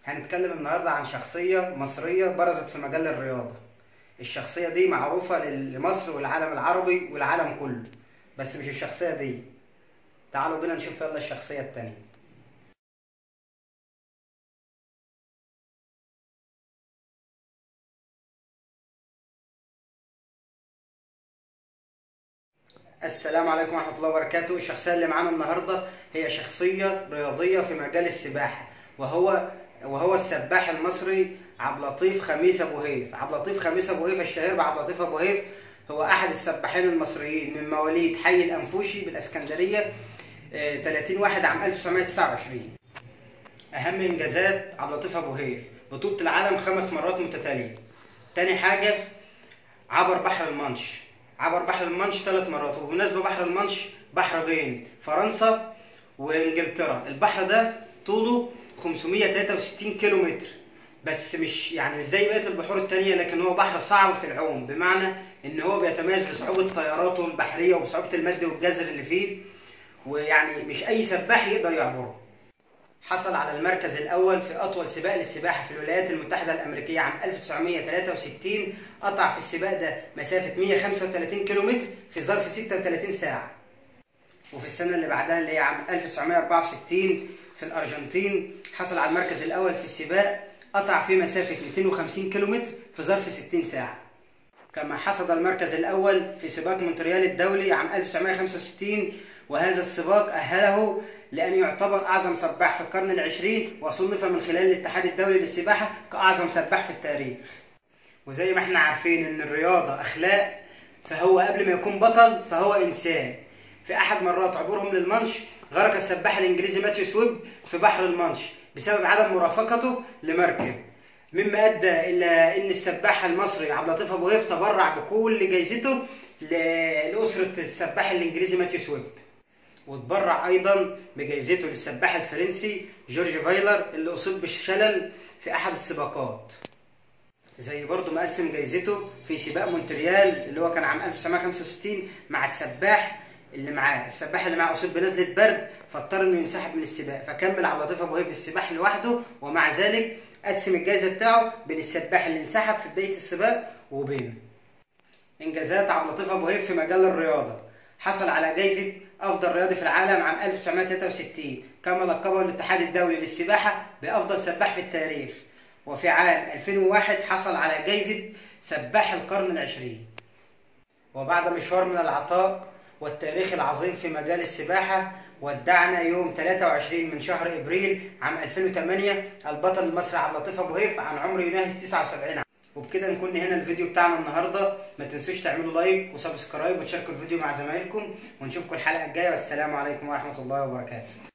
هنتكلم النهارده عن شخصية مصرية برزت في مجال الرياضة. الشخصية دي معروفة لمصر والعالم العربي والعالم كله. بس مش الشخصية دي. تعالوا بينا نشوف يلا الشخصية التانية. السلام عليكم ورحمة الله وبركاته، الشخصية اللي معانا النهاردة هي شخصية رياضية في مجال السباحة وهو وهو السباح المصري عبد اللطيف خميس ابو هيف، عبد اللطيف خميس ابو هيف الشهير بعبد اللطيف ابو هيف هو احد السباحين المصريين من مواليد حي الانفوشي بالاسكندرية آه، 30 واحد عام 1929. اهم انجازات عبد اللطيف ابو هيف بطولة العالم خمس مرات متتالية. تاني حاجة عبر بحر المانش عبر بحر المانش ثلاث مرات وبالمناسبة بحر المانش بحر بين فرنسا وانجلترا البحر ده طوله 563 كيلو متر بس مش يعني مش زي بقيه البحور التانية لكن هو بحر صعب في العوم بمعنى ان هو بيتميز بصعوبة طياراته البحرية وبصعوبة المد والجزر اللي فيه ويعني مش اي سباح يقدر يعبره حصل على المركز الأول في أطول سباق للسباحة في الولايات المتحدة الأمريكية عام 1963 قطع في السباق ده مسافة 135 كيلومتر في ظرف 36 ساعة وفي السنة اللي بعدها اللي هي عام 1964 في الأرجنتين حصل على المركز الأول في السباق قطع في مسافة 250 كيلومتر في ظرف 60 ساعة كما حصد المركز الأول في سباق مونتريال الدولي عام 1965 وهذا السباق أهله لأن يعتبر أعظم سباح في القرن العشرين وصنف من خلال الاتحاد الدولي للسباحة كأعظم سباح في التاريخ وزي ما احنا عارفين إن الرياضة أخلاق فهو قبل ما يكون بطل فهو إنسان في أحد مرات عبورهم للمانش غرق السباح الإنجليزي ماتيو سويب في بحر المانش بسبب عدم مرافقته لمركب مما ادى الى ان السباح المصري عبد اللطيف ابو هيف تبرع بكل جايزته ل- لاسره السباح الانجليزي ماتيو سويب وتبرع ايضا بجائزته للسباح الفرنسي جورج فايلر اللي اصيب بالشلل في احد السباقات زي برضه مقسم جايزته في سباق مونتريال اللي هو كان عام 1965 مع السباح اللي معاه السباح اللي معاه اصيب بنزله برد فاضطر انه ينسحب من السباق فكمل عبد اللطيف ابو هيف السباح لوحده ومع ذلك قسم الجائزه بتاعه بين السباح اللي انسحب في بدايه السباق وبينه انجازات عبد اللطيف ابو هيف في مجال الرياضه حصل على جائزه افضل رياضي في العالم عام 1963 كما لقبه الاتحاد الدولي للسباحه بافضل سباح في التاريخ وفي عام 2001 حصل على جائزه سباح القرن العشرين وبعد مشوار من العطاء والتاريخ العظيم في مجال السباحة ودعنا يوم 23 من شهر ابريل عام 2008 البطل المصري عبد اللطيف ابو هيف عن عمر يناهز 79 عام وبكده نكون هنا الفيديو بتاعنا النهارده ما تنسوش تعملوا لايك وسبسكرايب وتشاركوا الفيديو مع زمايلكم ونشوفكم الحلقه الجايه والسلام عليكم ورحمه الله وبركاته